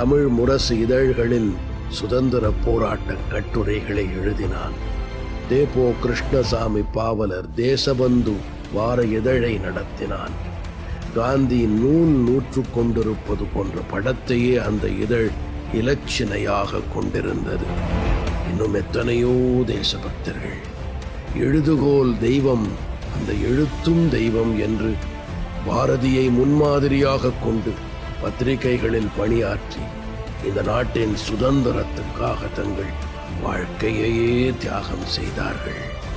தமிழ் முரசு இதழ்களில் சுதந்திர போராட்ட கட்டுரைகளை எழுதினான் தேப்போ கிருஷ்ணசாமி பாவலர் தேசபந்து வார இதழை நடத்தினான் காந்தி நூல் நூற்று கொண்டிருப்பது போன்ற படத்தையே அந்த இதழ் இலச்சினையாக கொண்டிருந்தது இன்னும் எத்தனையோ தேசபக்தர்கள் எழுதுகோல் தெய்வம் அந்த எழுத்தும் தெய்வம் என்று பாரதியை முன்மாதிரியாக கொண்டு பத்திரிகைகளில் பணியாற்றி இந்த நாட்டின் சுதந்திரத்துக்காக தங்கள் வாழ்க்கையையே தியாகம் செய்தார்கள்